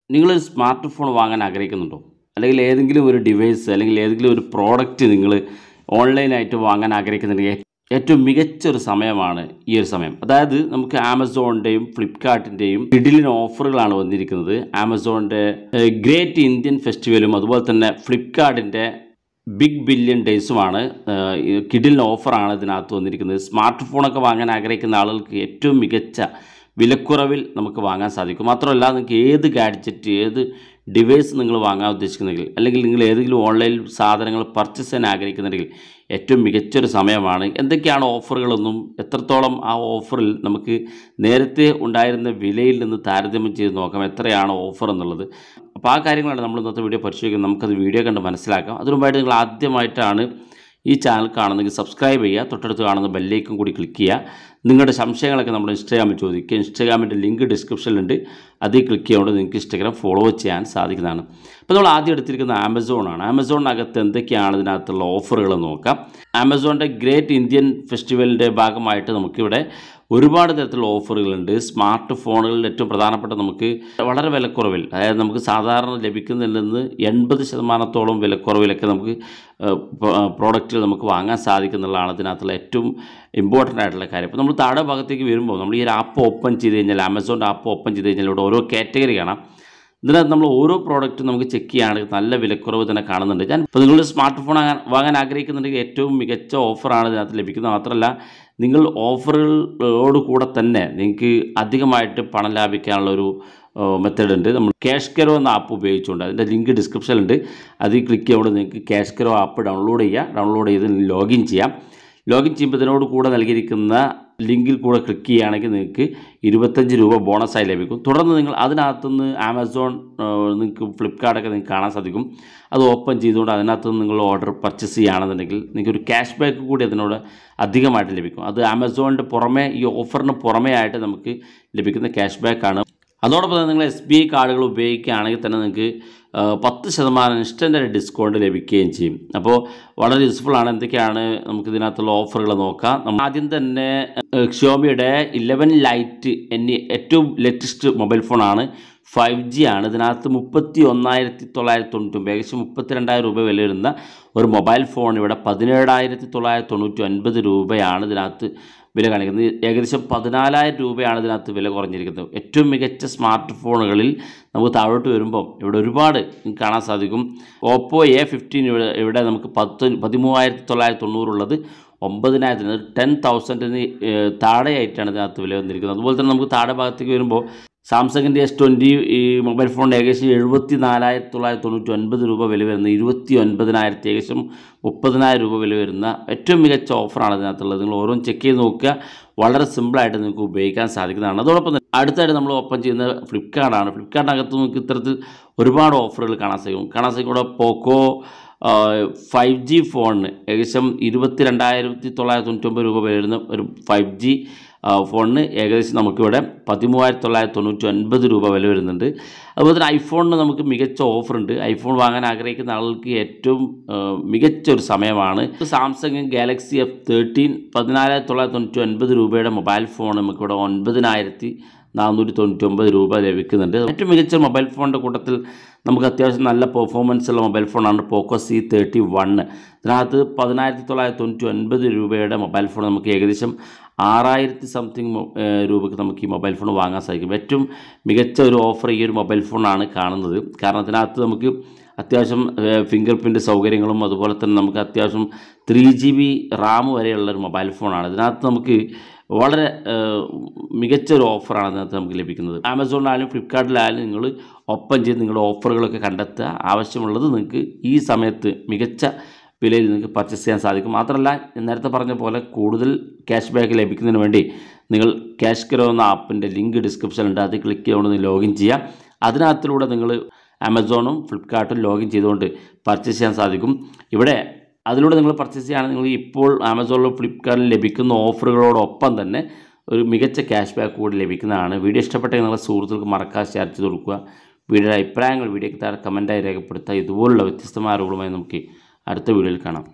നിങ്ങളൊരു smart phone വാങ്ങാൻ ആഗ്രഹിക്കുന്നുണ്ടോ അല്ലെങ്കിൽ ഏതെങ്കിലും ഒരു ഡിവൈസ് അല്ലെങ്കിൽ ഏതെങ്കിലും ഒരു പ്രോഡക്റ്റ് നിങ്ങൾ ഓൺലൈനായിട്ട് വാങ്ങാൻ ആഗ്രഹിക്കുന്നുണ്ടെങ്കിൽ ഏറ്റവും മികച്ച ഒരു സമയമാണ് ഈ ഒരു സമയം അതായത് നമുക്ക് ആമസോണിൻ്റെയും ഫ്ലിപ്കാർട്ടിൻ്റെയും ഇഡിലിന് ഓഫറുകളാണ് വന്നിരിക്കുന്നത് ആമസോണിൻ്റെ ഗ്രേറ്റ് ഇന്ത്യൻ ഫെസ്റ്റിവലും അതുപോലെ തന്നെ ഫ്ലിപ്കാർട്ടിൻ്റെ ബിഗ് ബില്യൺ ഡേയ്സുമാണ് കിഡിലിന് ഓഫറാണ് ഇതിനകത്ത് വന്നിരിക്കുന്നത് സ്മാർട്ട് ഫോണൊക്കെ വാങ്ങാൻ ആഗ്രഹിക്കുന്ന ആളുകൾക്ക് ഏറ്റവും മികച്ച വിലക്കുറവിൽ നമുക്ക് വാങ്ങാൻ സാധിക്കും മാത്രമല്ല നിങ്ങൾക്ക് ഏത് ഗാഡ്ജറ്റ് ഏത് ഡിവൈസ് നിങ്ങൾ വാങ്ങാൻ ഉദ്ദേശിക്കുന്നെങ്കിൽ അല്ലെങ്കിൽ നിങ്ങൾ ഏതെങ്കിലും ഓൺലൈൻ സാധനങ്ങൾ പർച്ചേസ് ചെയ്യാൻ ആഗ്രഹിക്കുന്നുണ്ടെങ്കിൽ ഏറ്റവും മികച്ചൊരു സമയമാണ് എന്തൊക്കെയാണ് ഓഫറുകളൊന്നും എത്രത്തോളം ആ ഓഫറിൽ നമുക്ക് നേരത്തെ ഉണ്ടായിരുന്ന വിലയിൽ നിന്ന് താരതമ്യം ചെയ്ത് നോക്കാം എത്രയാണ് ഓഫർ എന്നുള്ളത് അപ്പോൾ ആ കാര്യങ്ങളാണ് നമ്മൾ ഇന്നത്തെ വീഡിയോ പരിശോധിക്കുന്നത് നമുക്കത് വീഡിയോ കണ്ട് മനസ്സിലാക്കാം അതിനു മുമ്പായിട്ട് നിങ്ങൾ ആദ്യമായിട്ടാണ് ഈ ചാനൽ കാണുന്നെങ്കിൽ സബ്സ്ക്രൈബ് ചെയ്യുക തൊട്ടടുത്ത് കാണുന്ന ബെല്ലേക്കും കൂടി ക്ലിക്ക് ചെയ്യുക നിങ്ങളുടെ സംശയങ്ങളൊക്കെ നമ്മുടെ ഇൻസ്റ്റാഗ്രാമിൽ ചോദിക്കുക ഇൻസ്റ്റാഗ്രാമിൻ്റെ ലിങ്ക് ഡിസ്ക്രിപ്ഷനിലുണ്ട് അതിൽ ക്ലിക്ക് ചെയ്യുകൊണ്ട് നിങ്ങൾക്ക് ഇൻസ്റ്റാഗ്രാം ഫോളോ ചെയ്യാൻ സാധിക്കുന്നതാണ് അപ്പോൾ നമ്മൾ ആദ്യം എടുത്തിരിക്കുന്ന ആമസോണാണ് ആമസോണിനകത്ത് എന്തൊക്കെയാണ് ഇതിനകത്തുള്ള ഓഫറുകൾ നോക്കാം ആമസോണിൻ്റെ ഗ്രേറ്റ് ഇന്ത്യൻ ഫെസ്റ്റിവലിൻ്റെ ഭാഗമായിട്ട് നമുക്കിവിടെ ഒരുപാട് തരത്തിലുള്ള ഓഫറുകളുണ്ട് സ്മാർട്ട് ഫോണുകളിൽ ഏറ്റവും പ്രധാനപ്പെട്ട നമുക്ക് വളരെ വിലക്കുറവിൽ അതായത് നമുക്ക് സാധാരണ ലഭിക്കുന്നതിൽ നിന്ന് എൺപത് ശതമാനത്തോളം വിലക്കുറവിലൊക്കെ നമുക്ക് പ്രോഡക്റ്റുകൾ നമുക്ക് വാങ്ങാൻ സാധിക്കുന്നുള്ളതാണ് ഇതിനകത്തുള്ള ഏറ്റവും ഇമ്പോർട്ടൻ്റ് ആയിട്ടുള്ള കാര്യം അപ്പോൾ നമ്മൾ താഴെ ഭാഗത്തേക്ക് വരുമ്പോൾ നമ്മൾ ഈ ഒരു ആപ്പ് ഓപ്പൺ ചെയ്ത് കഴിഞ്ഞാൽ ആമസോണിൻ്റെ ആപ്പ് ഓപ്പൺ ചെയ്ത് കഴിഞ്ഞാൽ ഇവിടെ ഓരോ കാറ്റഗറി കാണാം ഇതിനകത്ത് നമ്മൾ ഓരോ പ്രോഡക്റ്റും നമുക്ക് ചെക്ക് ചെയ്യുകയാണെങ്കിൽ നല്ല വിലക്കുറവ് തന്നെ കാണുന്നുണ്ട് ഞാൻ ഇപ്പോൾ നിങ്ങൾ സ്മാർട്ട് ഫോൺ വാങ്ങാൻ വാങ്ങാൻ ആഗ്രഹിക്കുന്നുണ്ടെങ്കിൽ ഏറ്റവും മികച്ച ഓഫറാണ് ഇതിനകത്ത് ലഭിക്കുന്നത് മാത്രമല്ല നിങ്ങൾ ഓഫറുകളോട് കൂടെ തന്നെ നിങ്ങൾക്ക് അധികമായിട്ട് പണം ലാഭിക്കാനുള്ള ഒരു മെത്തേഡ് ഉണ്ട് നമ്മൾ ക്യാഷ് കെറോ എന്ന ആപ്പ് ഉപയോഗിച്ചുകൊണ്ട് അതിൻ്റെ ലിങ്ക് ഡിസ്ക്രിപ്ഷനിലുണ്ട് അതിൽ ക്ലിക്ക് ചെയ്യുമ്പോൾ നിങ്ങൾക്ക് ക്യാഷ് കെറോ ആപ്പ് ഡൗൺലോഡ് ചെയ്യുക ഡൗൺലോഡ് ചെയ്ത് ലോഗിൻ ചെയ്യാം ലോഗിൻ ചെയ്യുമ്പോൾ ഇതിനോട് കൂടെ നൽകിയിരിക്കുന്ന ലിങ്കിൽ കൂടെ ക്ലിക്ക് ചെയ്യുകയാണെങ്കിൽ നിങ്ങൾക്ക് ഇരുപത്തഞ്ച് രൂപ ബോണസായി ലഭിക്കും തുടർന്ന് നിങ്ങൾ അതിനകത്തുനിന്ന് ആമസോൺ നിങ്ങൾക്ക് ഫ്ലിപ്കാർട്ടൊക്കെ നിങ്ങൾക്ക് കാണാൻ സാധിക്കും അത് ഓപ്പൺ ചെയ്തുകൊണ്ട് അതിനകത്തുനിന്ന് നിങ്ങൾ ഓർഡർ പർച്ചേസ് ചെയ്യുകയാണെന്നുണ്ടെങ്കിൽ നിങ്ങൾക്ക് ഒരു ക്യാഷ് ബാക്ക് കൂടി അതിനോട് അധികമായിട്ട് ലഭിക്കും അത് ആമസോണിൻ്റെ പുറമെ ഈ ഓഫറിന് പുറമേ ആയിട്ട് നമുക്ക് ലഭിക്കുന്ന ക്യാഷ് ബാക്കാണ് അതോടൊപ്പം തന്നെ നിങ്ങൾ എസ് ബി ഐ കാർഡുകൾ ഉപയോഗിക്കുകയാണെങ്കിൽ തന്നെ നിങ്ങൾക്ക് പത്ത് ശതമാനം ഇൻസ്റ്റൻ്റ് ഡിസ്കൗണ്ട് ലഭിക്കുകയും ചെയ്യും അപ്പോൾ വളരെ യൂസ്ഫുൾ ആണ് എന്തൊക്കെയാണ് നമുക്ക് ഇതിനകത്തുള്ള ഓഫറുകൾ നോക്കാം നമ്മൾ ആദ്യം തന്നെ xiaomiയുടെ ഇലവൻ ലൈറ്റ് എന്നീ ഏറ്റവും ലേറ്റസ്റ്റ് മൊബൈൽ ഫോണാണ് ഫൈവ് ജി ആണ് ഇതിനകത്ത് മുപ്പത്തി ഒന്നായിരത്തി തൊള്ളായിരത്തി തൊണ്ണൂറ്റി ഏകദേശം മുപ്പത്തിരണ്ടായിരം രൂപ വില വരുന്ന ഒരു മൊബൈൽ ഫോൺ ഇവിടെ പതിനേഴായിരത്തി തൊള്ളായിരത്തി തൊണ്ണൂറ്റി ഒൻപത് രൂപയാണ് ഇതിനകത്ത് വില കാണിക്കുന്നത് ഏകദേശം പതിനാലായിരം രൂപയാണ് ഇതിനകത്ത് വില കുറഞ്ഞിരിക്കുന്നത് ഏറ്റവും മികച്ച സ്മാർട്ട് ഫോണുകളിൽ നമുക്ക് താഴോട്ട് വരുമ്പം ഇവിടെ ഒരുപാട് കാണാൻ സാധിക്കും ഓപ്പോ എ ഫിഫ്റ്റീൻ ഇവിടെ ഇവിടെ നമുക്ക് പത്ത് പതിമൂവായിരത്തി തൊള്ളായിരത്തി തൊണ്ണൂറുള്ളത് ഒമ്പതിനായിരത്തിന് ടെൻ തൗസൻഡിന് താഴെയായിട്ടാണ് ഇതിനകത്ത് വില വന്നിരിക്കുന്നത് അതുപോലെ തന്നെ നമുക്ക് താഴെ ഭാഗത്തേക്ക് വരുമ്പോൾ സാംസങ്ങിൻ്റെ എസ് ട്വൻറ്റി ഈ മൊബൈൽ ഫോണിന് ഏകദേശം എഴുപത്തി നാലായിരത്തി തൊള്ളായിരത്തി തൊണ്ണൂറ്റി ഒൻപത് രൂപ വില വരുന്ന ഇരുപത്തി ഒൻപതിനായിരത്തി ഏകദേശം മുപ്പതിനായിരം രൂപ വില വരുന്ന ഏറ്റവും മികച്ച ഓഫറാണ് ഇതിനകത്തുള്ളത് നിങ്ങൾ ഓരോന്നും ചെക്ക് ചെയ്ത് നോക്കുക വളരെ സിമ്പിളായിട്ട് നിങ്ങൾക്ക് ഉപയോഗിക്കാൻ സാധിക്കുന്നതാണ് അതോടൊപ്പം തന്നെ അടുത്തായിട്ട് നമ്മൾ ഓപ്പൺ ചെയ്യുന്ന ഫ്ലിപ്കാർട്ടാണ് ഫ്ലിപ്കാർട്ടിനകത്ത് നമുക്ക് ഇത്തരത്തിൽ ഒരുപാട് ഓഫറുകൾ കാണാൻ സാധിക്കും കാണാൻ സാധിക്കും ഇവിടെ പോക്കോ ഫൈവ് ജി ഫോണിന് ഏകദേശം ഇരുപത്തി രണ്ടായിരത്തി തൊള്ളായിരത്തി തൊണ്ണൂറ്റൊമ്പത് രൂപ വരുന്ന ഒരു ഫൈവ് ജി ഫോണിന് ഏകദേശം നമുക്കിവിടെ പതിമൂവായിരത്തി തൊള്ളായിരത്തി തൊണ്ണൂറ്റി ഒൻപത് രൂപ വില വരുന്നുണ്ട് അതുപോലെ തന്നെ ഐഫോണിന് നമുക്ക് മികച്ച ഓഫറുണ്ട് ഐഫോൺ വാങ്ങാൻ ആഗ്രഹിക്കുന്ന ആളുകൾക്ക് ഏറ്റവും മികച്ച ഒരു സമയമാണ് സാംസങ് ഗാലക്സി എഫ് തേർട്ടീൻ പതിനാലായിരത്തി തൊള്ളായിരത്തി തൊണ്ണൂറ്റി ഒൻപത് രൂപയുടെ മൊബൈൽ ഫോൺ നമുക്കിവിടെ ഒൻപതിനായിരത്തി നാനൂറ്റി തൊണ്ണൂറ്റി ഒമ്പത് രൂപ ലഭിക്കുന്നുണ്ട് ഏറ്റവും മികച്ച മൊബൈൽ ഫോണിൻ്റെ കൂട്ടത്തിൽ നമുക്ക് അത്യാവശ്യം നല്ല പെർഫോമൻസ് ഉള്ള മൊബൈൽ ഫോണാണ് പോക്കോ സി തേർട്ടി വണ്ണ് ഇതിനകത്ത് പതിനായിരത്തി തൊള്ളായിരത്തി തൊണ്ണൂറ്റി ഒൻപത് രൂപയുടെ മൊബൈൽ ഫോൺ നമുക്ക് ഏകദേശം ആറായിരത്തി സംതിങ് രൂപയ്ക്ക് നമുക്ക് ഈ മൊബൈൽ ഫോൺ വാങ്ങാൻ സാധിക്കും ഏറ്റവും മികച്ച ഒരു ഓഫർ ഈ ഒരു മൊബൈൽ ഫോണാണ് കാണുന്നത് കാരണം ഇതിനകത്ത് നമുക്ക് അത്യാവശ്യം ഫിംഗർ പ്രിൻ്റ് സൗകര്യങ്ങളും അതുപോലെ തന്നെ നമുക്ക് അത്യാവശ്യം ത്രീ ജി ബി റാം വരെയുള്ള ഒരു മൊബൈൽ ഫോണാണ് ഇതിനകത്ത് നമുക്ക് വളരെ മികച്ച ഒരു ഓഫറാണ് അതിനകത്ത് നമുക്ക് ലഭിക്കുന്നത് ആമസോണിലായാലും ഫ്ലിപ്കാർട്ടിലായാലും നിങ്ങൾ ഓപ്പൺ ചെയ്ത് നിങ്ങളുടെ ഓഫറുകളൊക്കെ കണ്ടെത്തുക ആവശ്യമുള്ളത് നിങ്ങൾക്ക് ഈ സമയത്ത് മികച്ച വിലയിൽ നിങ്ങൾക്ക് പർച്ചേസ് ചെയ്യാൻ സാധിക്കും മാത്രമല്ല നേരത്തെ പറഞ്ഞ പോലെ കൂടുതൽ ക്യാഷ് ബാക്ക് ലഭിക്കുന്നതിന് വേണ്ടി നിങ്ങൾ ക്യാഷ് കെറോ എന്ന ആപ്പിൻ്റെ ലിങ്ക് ഡിസ്ക്രിപ്ഷനിലുണ്ട് അത് ക്ലിക്ക് ചെയ്തുകൊണ്ട് ലോഗിൻ ചെയ്യുക അതിനകത്തിലൂടെ നിങ്ങൾ ആമസോണും ഫ്ലിപ്കാർട്ടും ലോഗിൻ ചെയ്തുകൊണ്ട് പർച്ചേസ് ചെയ്യാൻ സാധിക്കും ഇവിടെ അതിലൂടെ നിങ്ങൾ പർച്ചേസ് ചെയ്യുകയാണെങ്കിൽ നിങ്ങൾ ഇപ്പോൾ ആമസോണിലും ഫ്ലിപ്കാർട്ടിലും ലഭിക്കുന്ന ഓഫറുകളോടൊപ്പം തന്നെ ഒരു മികച്ച ക്യാഷ് ബാക്ക് കൂടി ലഭിക്കുന്നതാണ് വീഡിയോ ഇഷ്ടപ്പെട്ടെങ്കിൽ നിങ്ങളുടെ സുഹൃത്തുക്കൾക്ക് മറക്കാതെ ഷെയർ ചെയ്ത് കൊടുക്കുക വീഡിയോയുടെ അഭിപ്രായങ്ങൾ വീഡിയോയ്ക്ക് താഴെ കമൻറ്റായി രേഖപ്പെടുത്തുക ഇതുപോലുള്ള വ്യത്യസ്തമായ അറിവുകളുമായി നമുക്ക് അടുത്ത വീഡിയോയിൽ കാണാം